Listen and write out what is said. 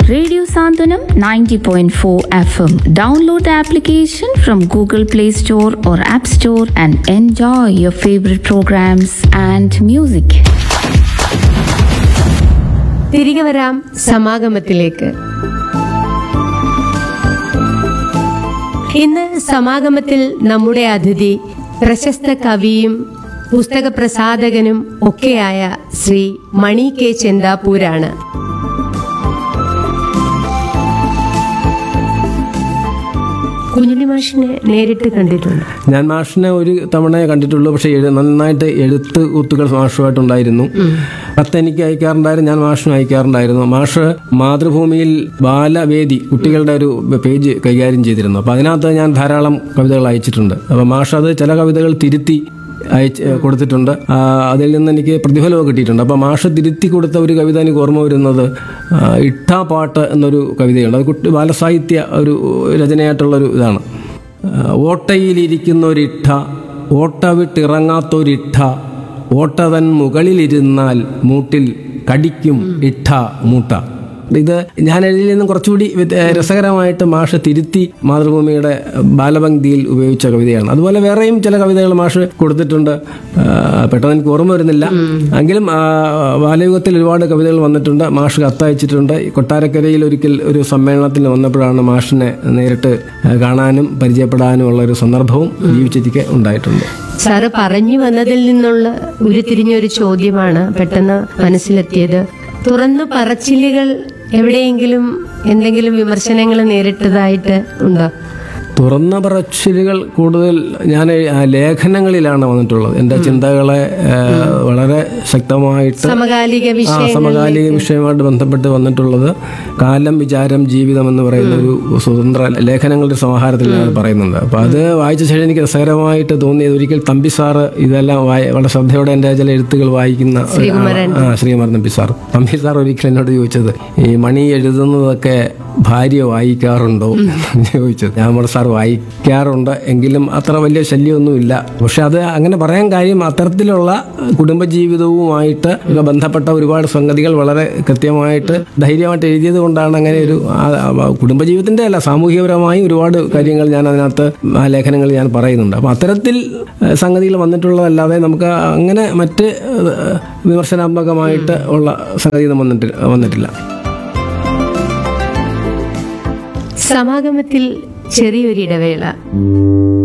Radio Sandhanam 90.4 FM. Download the application from Google Play Store or App Store and enjoy your favorite programs and music. തിരികെ വരാം സമാഗമത്തിലേക്ക് ഇന്ന് സമാഗമത്തിൽ നമ്മുടെ അതിഥി പ്രശസ്ത കവിയും പുസ്തക പ്രസാധകനും ഒക്കെയായ ശ്രീ മണി കെ ചെന്താപ്പൂരാണ് കുഞ്ഞുണ്ണി മാഷിനെ നേരിട്ട് കണ്ടിട്ടുണ്ട് ഞാൻ മാഷിനെ ഒരു തവണ കണ്ടിട്ടുള്ളൂ പക്ഷേ എഴു- നന്നായിട്ട് എഴുത്ത് കുത്തുകൾ മാഷുമായിട്ടുണ്ടായിരുന്നു കത്ത് എനിക്ക് അയക്കാറുണ്ടായിരുന്നു ഞാൻ മാഷിനും അയക്കാറുണ്ടായിരുന്നു മാഷ് മാതൃഭൂമിയിൽ ബാലവേദി കുട്ടികളുടെ ഒരു പേജ് കൈകാര്യം ചെയ്തിരുന്നു അപ്പോൾ അതിനകത്ത് ഞാൻ ധാരാളം കവിതകൾ അയച്ചിട്ടുണ്ട് അപ്പോൾ മാഷ് അത് ചില കവിതകൾ തിരുത്തി അയച്ച് കൊടുത്തിട്ടുണ്ട് ആ, അതിൽ നിന്ന് എനിക്ക് പ്രതിഫലവും കിട്ടിയിട്ടുണ്ട് അപ്പോൾ മാഷ് തിരുത്തി കൊടുത്ത ഒരു കവിത എനിക്ക് ഓർമ്മ വരുന്നത് ആ, ഇട്ടാ പാട്ട് എന്നൊരു കവിതയുണ്ട് അത് കുട്ടി ബാലസാഹിത്യ ഒരു രചനയായിട്ടുള്ളൊരു ഇതാണ് ആ, ഓട്ടയിലിരിക്കുന്ന ഒരിട്ട ഓട്ട വിട്ടിറങ്ങാത്തൊരിട്ട ഓട്ട തൻ മുകളിലിരുന്നാൽ മൂട്ടിൽ കടിക്കും ഇട്ട മൂട്ട ഇത് ഞാൻ എഴുതിയിൽ നിന്നും കുറച്ചുകൂടി വ്യത്യ- രസകരമായിട്ട് മാഷ് തിരുത്തി മാതൃഭൂമിയുടെ ബാലപംക്തിയിൽ ഉപയോഗിച്ച കവിതയാണ് അതുപോലെ വേറെയും ചില കവിതകൾ മാഷ് കൊടുത്തിട്ടുണ്ട് ആ, പെട്ടെന്ന് എനിക്ക് ഓർമ്മ വരുന്നില്ല എങ്കിലും ആ, ബാലയുഗത്തിൽ ഒരുപാട് കവിതകൾ വന്നിട്ടുണ്ട് മാഷ് കത്തയച്ചിട്ടുണ്ട് കൊട്ടാരക്കരയിൽ ഒരിക്കൽ ഒരു സമ്മേളനത്തിന് വന്നപ്പോഴാണ് മാഷിനെ നേരിട്ട് കാണാനും പരിചയപ്പെടാനും ഉള്ള ഒരു സന്ദർഭവും ജീവിച്ചിരിക്കെ ഉണ്ടായിട്ടുണ്ട് സാറ് പറഞ്ഞു വന്നതിൽ നിന്നുള്ള ഉരുത്തിരിഞ്ഞൊരു ചോദ്യമാണ് പെട്ടെന്ന് മനസ്സിലെത്തിയത് തുറന്നു പറച്ചിലുകൾ എവിടെയെങ്കിലും എന്തെങ്കിലും വിമർശനങ്ങൾ നേരിട്ടതായിട്ട് ഉണ്ടോ തുറന്ന പറച്ചിലുകൾ കൂടുതൽ ഞാൻ എ- ആ ലേഖനങ്ങളിലാണ് വന്നിട്ടുള്ളത് എൻ്റെ ചിന്തകളെ ആ, വളരെ ശക്തമായിട്ട് സമകാലിക ആ വിഷയം സമകാലിക വിഷയമായിട്ട് ബന്ധപ്പെട്ട് വന്നിട്ടുള്ളത് കാലം വിചാരം ജീവിതം എന്ന് പറയുന്ന ഒരു സ്വതന്ത്ര ലേഖനങ്ങളുടെ സമാഹാരത്തിൽ ഞാൻ പറയുന്നുണ്ട് അപ്പോൾ അത് വായിച്ച ശേഷം എനിക്ക് രസകരമായിട്ട് തോന്നിയത് ഒരിക്കൽ തമ്പി സാറ് ഇതെല്ലാം വായി- വളരെ ശ്രദ്ധയോടെ എൻ്റെ ചില എഴുത്തുകൾ വായിക്കുന്ന ഒരു ആളാണ്. ആ ശ്രീകുമാരൻ തമ്പി സാർ തമ്പി സാർ ഒരിക്കൽ എന്നോട് ചോദിച്ചത് ഈ മണി എഴുതുന്നതൊക്കെ ഭാര്യ വായിക്കാറുണ്ടോ എന്ന് ചോദിച്ചത് ഞാൻ പറഞ്ഞു സാർ വായിക്കാറുണ്ട് എങ്കിലും അത്ര വലിയ ശല്യമൊന്നുമില്ല പക്ഷെ അത് അങ്ങനെ പറയാൻ കാര്യം അത്തരത്തിലുള്ള കുടുംബജീവിതവുമായിട്ട് ഒക്കെ ബന്ധപ്പെട്ട ഒരുപാട് സംഗതികൾ വളരെ കൃത്യമായിട്ട് ധൈര്യമായിട്ട് എഴുതിയത് കൊണ്ടാണ് അങ്ങനെ ഒരു ആ- ആ കുടുംബജീവിതത്തിന്റെ അല്ല സാമൂഹികപരമായി ഒരുപാട് കാര്യങ്ങൾ ഞാൻ അതിനകത്ത് ആ ലേഖനങ്ങളിൽ ഞാൻ പറയുന്നുണ്ട് അപ്പം അത്തരത്തിൽ ഏഹ്, സംഗതികൾ വന്നിട്ടുള്ളതല്ലാതെ നമുക്ക് അങ്ങനെ മറ്റ് ഏഹ്, വിമർശനാത്മകമായിട്ട് ഉള്ള സംഗതി വന്നിട്ട് വന്നിട്ടില്ല സമാഗമത്തിൽ ചെറിയൊരിടവേള